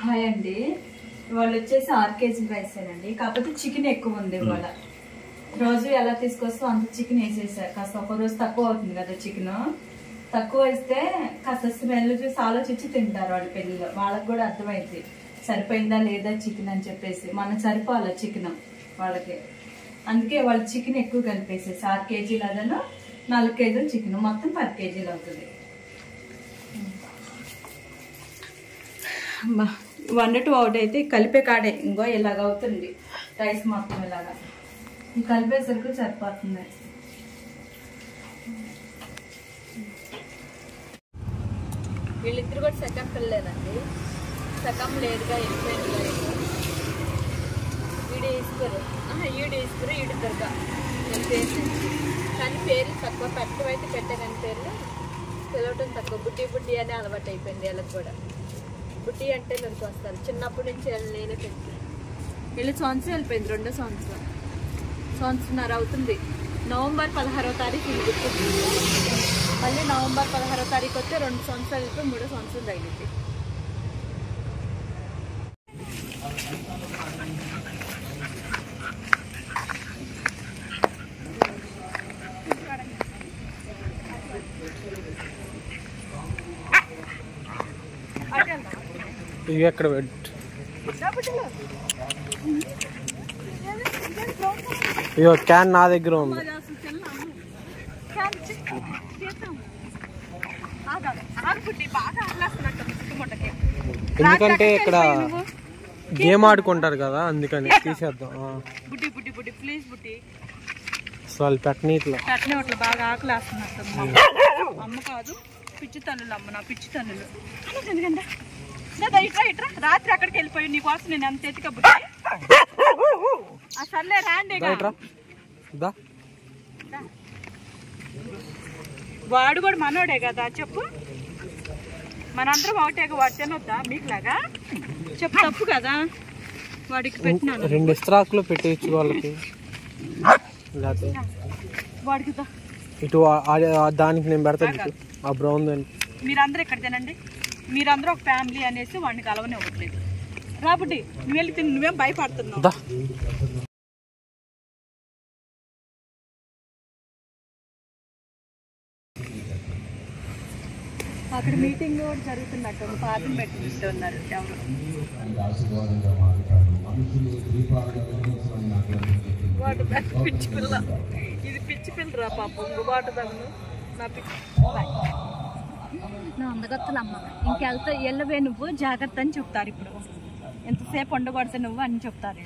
Hi అండి వాళ్ళు వచ్చేసి ఆరు కేజీ రైస్ అండి కాకపోతే చికెన్ ఎక్కువ ఉంది ఇవాళ రోజు ఎలా తీసుకొస్తే అంత చికెన్ వేసేసారు కాస్త ఒక రోజు తక్కువ అవుతుంది కదా చికెన్ తక్కువ వేస్తే కాస్త స్మెల్ చూసి ఆలోచించి తింటారు వాళ్ళ పెళ్ళిలో వాళ్ళకి కూడా అర్థమైంది సరిపోయిందా లేదా చికెన్ అని చెప్పేసి మనం సరిపోవాలి చికెన్ వాళ్ళకి అందుకే వాళ్ళు చికెన్ ఎక్కువ కలిపేసేసి ఆరు కేజీలు అదను నాలుగు కేజీలు చికెన్ మొత్తం పది కేజీలు అవుతుంది వన్ టు అవుట్ అయితే కలిపే కాడే ఇంకో ఇలాగ అవుతుంది రైస్ మొత్తం ఇలాగా ఈ కలిపేసరికి సరిపోతుంది వీళ్ళిద్దరు కూడా సెకండ్ పిల్లలేదండి సగం లేదుగా వెళ్ళిపోయింది వీడు ఇస్తారు ఈడు ఇస్తారు ఈడు దుర్గా నేను పేరు కానీ పేర్లు తక్కువ పెట్టడం అయితే పెట్టాను పేర్లు పిలవటం తక్కువ బుడ్డి బుడ్డి అని అలవాటు అయిపోయింది వీళ్ళకి కూడా బుడ్డి అంటే నాకు వస్తారు చిన్నప్పటి నుంచి వీళ్ళు నేనే పెంచాను వీళ్ళు సంవత్సరం వెళ్ళిపోయింది రెండో సంవత్సరం సంవత్సరంన్నర అవుతుంది నవంబర్ పదహారవ తారీఖు ఇది గుర్తుంది మళ్ళీ నవంబర్ పదహారవ తారీఖు వస్తే రెండు సంవత్సరాలు వెళ్ళిపోయి మూడో సంవత్సరం తగిలింది ఇవి ఎక్కడ పెట్టు ఇగో క్యాన్ నా దగ్గర ఉంది ఎందుకంటే ఇక్కడ గేమ్ ఆడుకుంటారు కదా అందుకని తీసేద్దాం ఆ. బుడ్డి బుడ్డి బుడ్డి ప్లీజ్ బుడ్డి అసలు వాళ్ళు పెట్టనీట్లో అట్లే అట్లా బాగా ఆకలి వేస్తున్నట్టు అమ్మ కాదు పిచ్చి తల్లులు అమ్మ నా పిచ్చి తల్లులు ఎందుకంటే లేదా ఇట్రా ఇట్రా రాత్రి అక్కడికి వెళ్ళిపోయి నీకోసం నేను అంత ఎత్తిక బుడ్డి ఆ సర్లే రాండి ఇక. రైట్ రా దా వాడు కూడా మనోడే కదా చెప్పు మనందరం ఒకటే వాడు తినొద్దా మీకులాగా చెప్పు తప్పు కదా వాడికి పెట్టినాను రెండు ఇస్త్రాకులు పెట్టేయచ్చు వాళ్ళకి లేకపోతే వాడికి దా. ఇటు ఆ- ఆ- ఆ దానికి నేను పెడతాను ఇటు ఆ బ్రౌన్ దానికి మీరందరూ ఇక్కడ తినండి మీరందరూ ఒక ఫ్యామిలీ అనేసి వాడిని కలవనే ఇవ్వట్లేదు రాబుట్టి నువ్వు వెళ్ళి తిని నువ్వేం భయపడుతున్నావు దా అక్కడ మీటింగ్ కూడా జరుగుతున్నట్టు పాటలు పెట్టినట్టున్నారు ఎవరు వాడు పెద్ద పిచ్చి పిల్ల ఇది పిచ్చి పిల్ల రా పాపం వాటు తగను నా పిచ్చి బాయ్. నా అందగత్తలమ్మ ఇంకెళ్తా వెళ్ళవే నువ్వు జాగ్రత్త అని చెప్తారు ఇప్పుడు ఎంతసేపు ఉండకూడదు నువ్వు అని చెప్తారు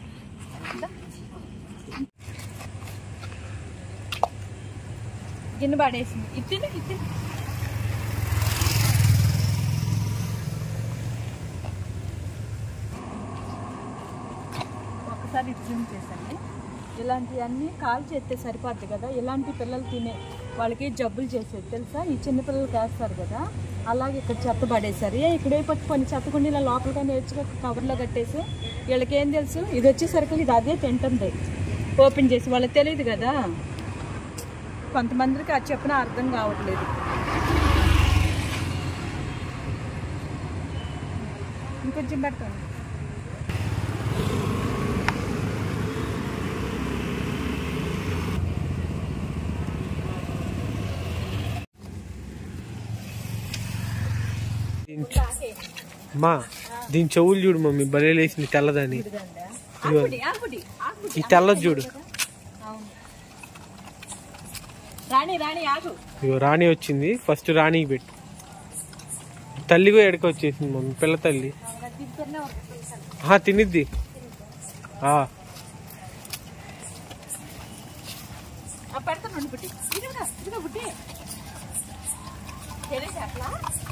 గిన్నె పడేసింది ఇచ్చింది ఇచ్చింది ఒకసారి ఇది జూమ్ చేసండి ఇలాంటివన్నీ కాల్ చేస్తే సరిపోద్ది కదా ఇలాంటి పిల్లలు తినే వాళ్ళకి జబ్బులు చేసేది తెలుసా ఈ చిన్న పిల్లలకి వేస్తారు కదా అలాగే ఇక్కడ చెత్త పడేశారు ఏ ఇక్కడ అయిపోతే కొన్ని చెత్త కొన్ని ఇలా లోపలిగా నేర్చుకో కవర్లో కట్టేసి వీళ్ళకి ఏం తెలుసు ఇది వచ్చేసరికి ఇది అదే తింటుంది ఓపెన్ చేసి వాళ్ళకి తెలియదు కదా కొంతమందికి అది చెప్పినా అర్థం కావట్లేదు ఇంకొంచెం పెడతాను దీని చె- అమ్మా దీని చెవులు చూడు మమ్మీ బలే లేసింది తెల్లదని ఇదిగో. ఈ తెల్లది చూడు రాణి రాణి ఆగు ఇగో రాణి వచ్చింది ఫస్ట్ రాణికి పెట్టు తల్లి కూడా ఎడక వచ్చేసింది మమ్మీ పిల్ల తల్లి ఆహా, తినిద్ది ఆ, ఆ పెడతాను బుడ్డి ఇదిగా ఇదిగా బుడ్డి తెలియదు అట్లా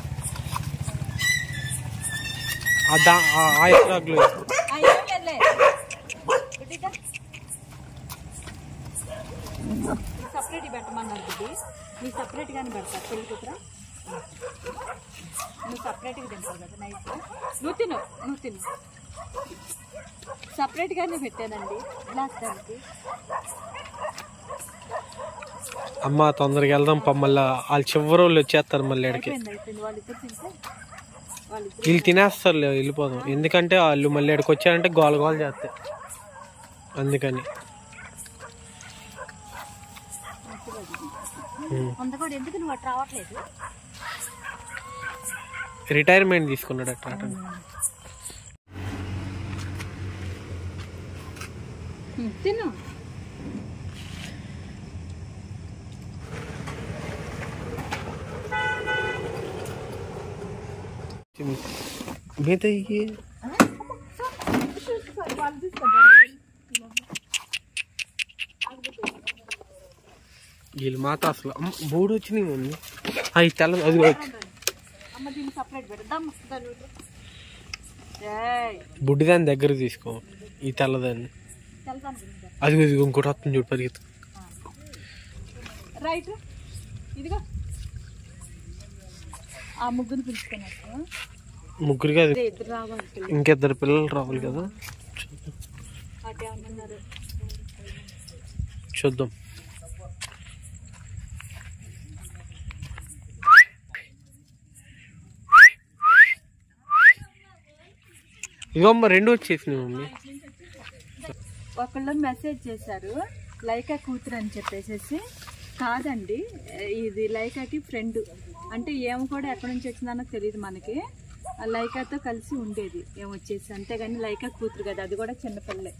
ఆ దా- ఆ- ఆ ఇస్త్రాకులో వేసుకో. ఆ, ఏం లేదులే బుడ్డిగా సపరేట్ పెట్టమన్నారు బుడ్డి నీకు సపరేట్గానే పెడతా పెళ్లి కూతురా నువ్వు సపరేట్గా తింటావు కదా నైట్ నువ్వు తిను నువ్వు తిను సపరేట్గానే పెట్టానండి గ్లాస్ దానికి అమ్మ తొందరగా వెళ్దాం పా మళ్ళా వాళ్ళు చివరి వాళ్ళు వచ్చేస్తారు మళ్ళీ ఎడకి అయిపోయింది అయిపోయింది వాళ్ళిద్దరు తింటే వాళ్ళిద్దరు వీళ్ళు తినేస్తారు వెళ్ళిపోదాం ఎందుకంటే వాళ్ళు మళ్ళీ ఇక్కడికి వచ్చారంటే గోల గోల చేస్తాయి అందుకని ఉమ్. అందకూడ ఎందుకు నువ్వు అట్లా రావట్లేదు రిటైర్మెంట్ తీసుకున్నాడు అట్లా అతను. తిను మిగతా ఇయ్యి. వీళ్ళు మాత అసలు అమ్మ, మూడు వచ్చినాయి మమ్మీ అవి తెల్ల అది వచ్చి అమ్మ దీన్ని సపరేట్ పెడదాం బుడ్డి దాని దగ్గర తీసుకో ఈ తెల్లదాన్ని అది ఇది ఇంకోటి వస్తుంది చూడు పరిగెత్తు రైట్ ఇదిగో ఆ ముగ్గురు పిలుచుకున్నట్టు ముగ్గురికి అది ఇద్దరు రావాలి ఇంకిద్దరు పిల్లలు రావాలి కదా అటే అన్నారు చూద్దాం ఇగమ్మ రెండు వచ్చేసినాయి మమ్మీ ఒకళ్ళు మెసేజ్ చేశారు లైకా కూతురు అని చెప్పేసేసి కాదండి ఇది లైకాకి ఫ్రెండ్ అంటే ఏం కూడా ఎక్కడి నుంచి వచ్చిందనో తెలియదు మనకి ఆ లైకాతో కలిసి ఉండేది ఏమొచ్చేసి అంతేగాని లైకా కూతురు కదా అది కూడా చిన్నపిల్లే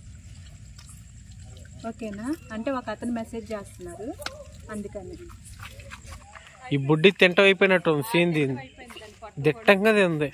ఓకేనా అంటే ఒక అతను మెసేజ్ చేస్తున్నారు అందుకని ఈ బుడ్డి తింట అయిపోయినట్టు ఉంది సీన్ దీన్ని దిట్టంగా తింది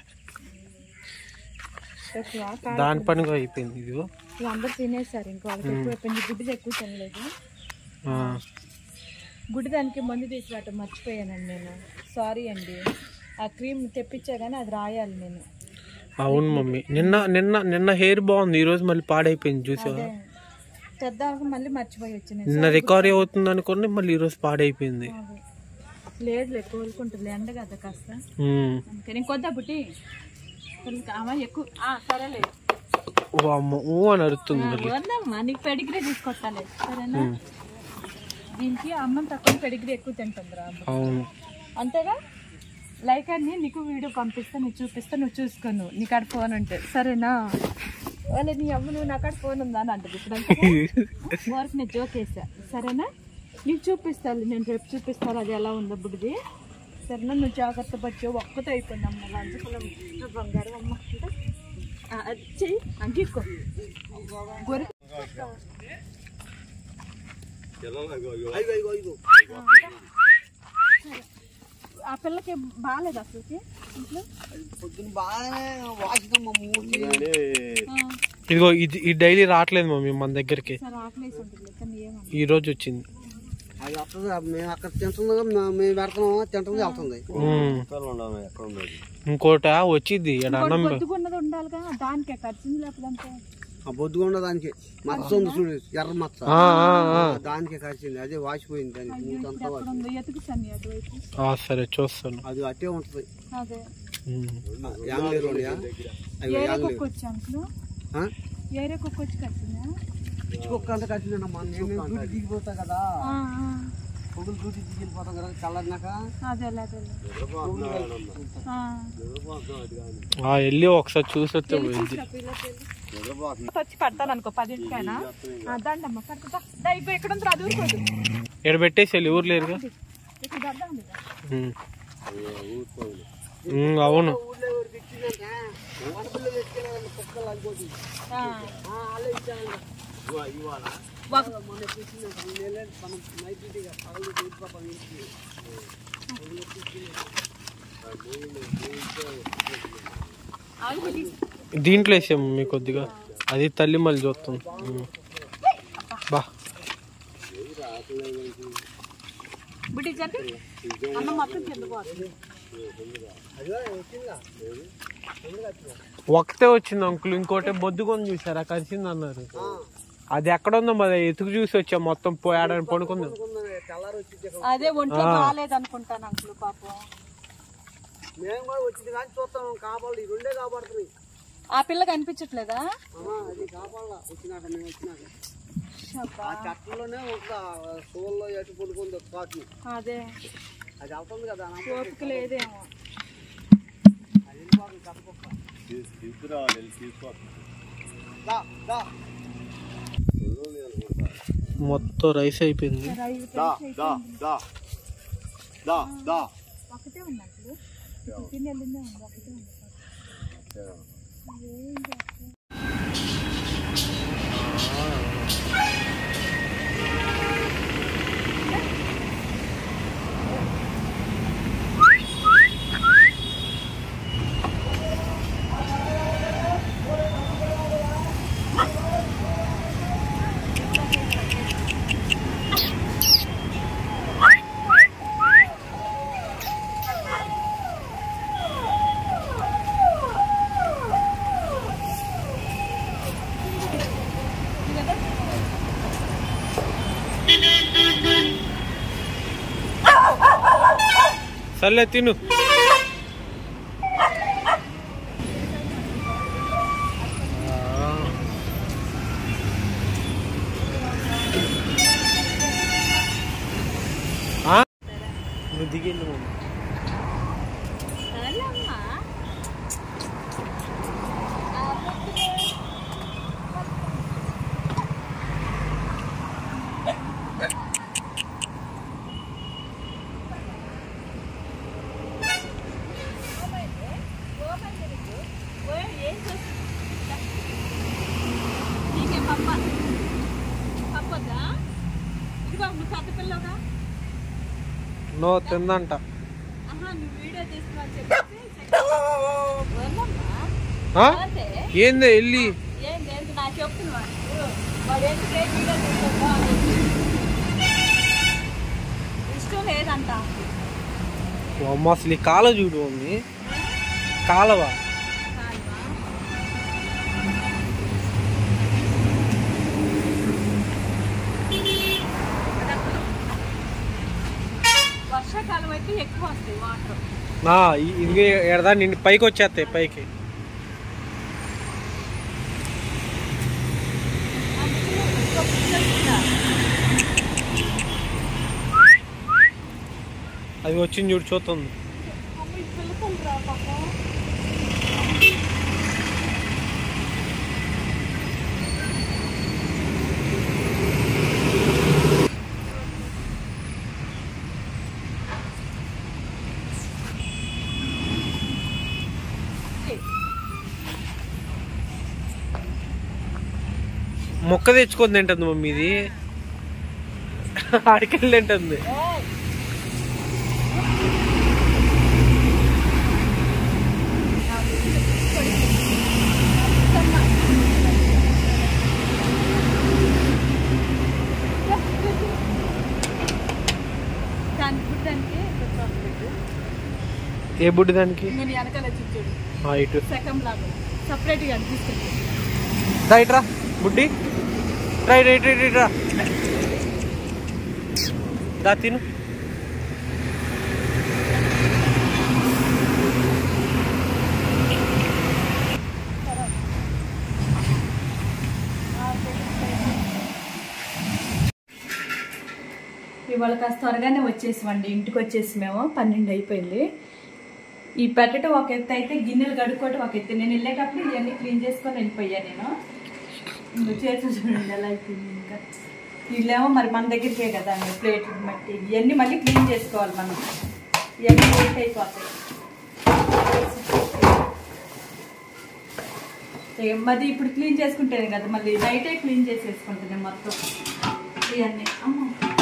దాని పనిగా అయిపోయింది ఇదిగో అందరూ తినేసారు ఇంకా వాళ్ళకి ఎక్కువ అయిపోయింది గుడ్డిది ఎక్కువ తినలేదు ఆ, గుడ్డి దానికి మందు తీసుకురావటం మర్చిపోయానండి నేను సారీ అండి ఆ క్రీమ్ తెప్పించా కానీ అది రాయాలి నేను అవును మమ్మీ నిన్న నిన్న నిన్న హెయిర్ బాగుంది ఈ రోజు మళ్ళీ పాడైపోయింది చూసావా తెద్దాక మళ్ళీ మర్చిపోయి వచ్చిన నిన్న రికవరీ అవుతుంది అనుకోండి మళ్ళీ ఈ రోజు పాడైపోయింది లేదు కోలుకుంటుంది ఎండ కదా కాస్త ఉమ్. అందుకని ఇంకొద్దా బుట్టి ఆమె ఎక్కువ ఆ, సరేలే ఓ అమ్మ ఊ అని అరుతుంది మళ్ళీ వద్దమ్మా నీకు పెడిగ్రీ తీసుకొస్తాలే సరేనా దీనికి అమ్మ తక్కువ పెడిగ్రీ ఎక్కువ తింటుంది రా అవును అంతేగా లైక్ అని నీకు వీడియో పంపిస్తా నువ్వు చూపిస్తా నువ్వు చూసుకోను నీ కాడ ఫోన్ ఉంటే సరేనా వాళ్ళ నీ అమ్మ నువ్వు నా కాడ ఫోన్ ఉందా అని అంటది ఇప్పుడు వరకు నేను జోక్ వేసా సరేనా నీకు చూపిస్తాను నేను రేపు చూపిస్తాను అది ఎలా ఉందో బుడిది సరేనా నువ్వు జాగ్రత్త పట్టి ఒక్కతో అయిపోయింది అమ్మ లంచుకులం బంగారం అమ్మ అంటే ఆ, అది చెయ్యి అంగీకో గొరి ఆ పిల్లకి బాగాలేదు అసలుకి ఇంట్లో పొద్దున బాగానే వాసినమ్మ మూడు ఆ, ఇదిగో ఇది ఈ డైలీ రావట్లేదు మమ్మీ మన దగ్గరికి సరే ఆకలేసి ఉంటుంది కానీ ఏమన్నా ఈ రోజు వచ్చింది అది వస్తుంది మేము అక్కడ తింటుండగా మే- మేము పెడతాము తింటుంది వెళ్తుంది ఉమ్. ఇంకోట వచ్చింది ఈడ అన్నం పె- పొద్దుకున్నది ఉండాలిగా దానికే ఖర్చు లేకపోతే ఆ బొద్దుగుండ దానికి మచ్చ ఉంది చూడు ఎర్ర మచ్చ ఆ, ఆ, ఆ. దానికి కాల్చింది అదే వాసిపోయింది దానికి మూతంతా ఎక్కడ ఉందో ఎతుకు సన్ని అటువైపు ఆ, సరే చూస్తాను అది అట్టే ఉంటుంది అదే ఉమ్. యాంగ్లేరు ఉన్నాయా? అవి ఏరే యాంగ్లేరు. కుక్క వచ్చి అంకులు ఆ? ఏరే కుక్క వచ్చి కట్టిందా పిచ్చి కుక్క అంతా కట్టిందమ్మా నేను డ్యూటీ దిగిపోతా కదా ఆ, ఆ. పొగులు డ్యూటీ దిగిపోతాం కదా చల్లరినాక అదేలే అదేలే ఆ. ఆ వెళ్ళి ఒకసారి చూసి వస్తే పోయింది వచ్చి పడతాను అనుకో పదింటికైనా దండమ్మ కట్టుతా దా ఇప్పుడు ఎక్కడ ఉందో అది ఊరుకోదు ఇక్కడ పెట్టేసి వెళ్ళి ఊరు లేరుగా ఇక్కడ దడ్డం లేదా ఉమ్. ఉమ్, అవును ఊళ్ళో ఎవరికి ఇచ్చిందంట వనపల్లి తెచ్చుకెళ్ళాలి కుక్కలు అనుకోటి ఆ. అలా ఇచ్చానంట ఒక- మొన్న తెచ్చిందంట ఈ నెల మనం నైట్ డ్యూటీగా పగలు వెళ్ళిపోతాం ఇంటికి ఆగు ఇది. దీంట్లో వేసాము మీ కొద్దిగా అది తల్లి మళ్ళీ చూస్తుంది ఉమ్. బా బుడ్డి జంటి అన్న మొత్తం కింద పోతుంది ఒకటే వచ్చింది అంకుల్ ఇంకోటి బొద్దుకొని చూసారా కలిసింది అన్నారు అది ఎక్కడ ఉందో మరి ఎతుకు చూసి వచ్చాం మొత్తం పోయాడని పడుకుందాం తెల్లారి వచ్చింది అదే ఒంట్లో బాగాలేదు అనుకుంటాను అంకుల్ పాపం మేము కూడా వచ్చింది కానీ చూస్తాం కాపాడు ఈ రెండే కాపాడుతున్నాయి ఆ పిల్ల కనిపించట్లేదా అమ్మా అది కాపాడాల వచ్చినాక మేము వచ్చినాక శబ్బా. ఆ చెట్లలోనే ఒక సోల్లో ఎటు పడుకుంది కాకి అదే అది వెళ్తుంది కదా ఓపిక లేదేమో అది వెళ్ళిపోతుంది దా దా మొత్తం రైస్ అయిపోయింది దా దా దా దా దా ఒకటే ఉన్నట్లు తిని వెళ్ళిందే ఉంది ఒకటే ఉంది సర్లే తిను ఆ? నువ్వు దిగిండు మమ్మీ నీకే పప్ప పప్పొద్దా ఇదిగో నువ్వు పెద్ద పిల్లగా నో తిందంట ఆహా నువ్వు వీడియో తీసుకున్నా చెప్పేసి వెళ్ళమ్మా ఆ? అంతే ఏందే వెళ్ళి ఏం లేదు నాకు చెప్తున్నాడు వాడు ఎందుకే వీడియో తీసుకుంటా అనేసి. ఇష్టం లేదంట అమ్మ అసలు ఈ కాలువ చూడు మమ్మీ కాలువ కాలువా? వర్షాకాలం అయితే ఎక్కువ వస్తాయి వాటర్ ఆ, ఇ- ఇది ఎడదా నిన్ను పైకి వచ్చేస్తాయి పైకి అది వచ్చింది చూడు చూస్తుంది పిల్లకలు రా పాపం మొక్క తెచ్చుకొని తింటుంది మమ్మీ ఇది ఆడికెళ్ళి తింటుంది దానికి పుట్టడానికి పెట్రోల్ పెట్టు ఏ బుడ్డి దానికి నేను వెనకాల చూడు ఆ, ఇటు సెకండ్ లాగా సపరేట్గా అనిపిస్తుంది దా ఇట్రా బుడ్డి రైట్ రైట్ రైట్ రైట్ రా దా తిను ఇవాళ కాస్త త్వరగానే వచ్చేసామండి ఇంటికి వచ్చేసి మేము పన్నెండు అయిపోయింది ఈ పెట్టడం ఒక ఎత్తు అయితే గిన్నెలు కడుక్కోవటం ఒక ఎత్తు నేను వెళ్ళేటప్పుడు ఇవన్నీ క్లీన్ చేసుకొని వెళ్ళిపోయా నేను ఇంకో చేతులు చూడండి ఎలా అయిపోయింది ఇంకా వీళ్ళేమో మరి మన దగ్గరికే కదా ప్లేట్ మట్టి ఇవన్నీ మళ్ళీ క్లీన్ చేసుకోవాలి మనం ఇవన్నీ లేట్ అయిపోతాయి ఇక మరి ఇప్పుడు క్లీన్ చేసుకుంటేనే కదా మళ్ళీ నైటే క్లీన్ చేసేసుకుంటుంది మొత్తం ఇవన్నీ అమ్మ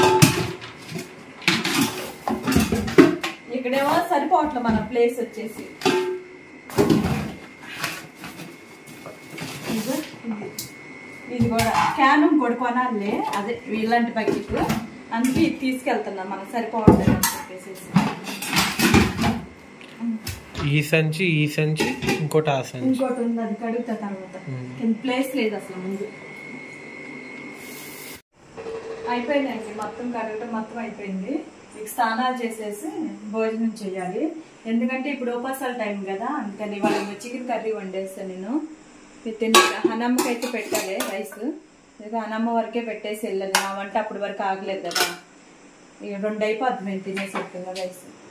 ఇక్కడేమో సరిపోవట్లే మన ప్లేస్ వచ్చేసి ఇదిగో ఇది. ఇది కూడా క్యాన్ కూడా కొనాలే అదే ఇలాంటి బకెట్ అందుకే ఇది తీసుకెళ్తున్నా మనకు సరిపోవట్లేదు అని చెప్పేసి ఈ సంచి ఈ సంచి ఇంకోటి ఆ సంచి ఇంకోటి ఉంది అది కడుగుతా తర్వాత కింద ప్లేస్ లేదు అసలు ముందు అయిపోయిందండి మొత్తం కడగటం మొత్తం అయిపోయింది మీకు స్నానాలు చేసేసి భోజనం చేయాలి ఎందుకంటే ఇప్పుడు ఉపాసాల టైం కదా అందుకని వాళ్ళు చికెన్ కర్రీ వండేస్తాను నేను ఇది తిని హనమ్మకి అయితే పెట్టాలి రైస్ ఇక హనమ్మ వరకే పెట్టేసి వెళ్ళాలి నా వంట అప్పటి వరకు ఆగలేదు కదా ఇక రెండు అయిపోద్ది మేము తినేసి రైస్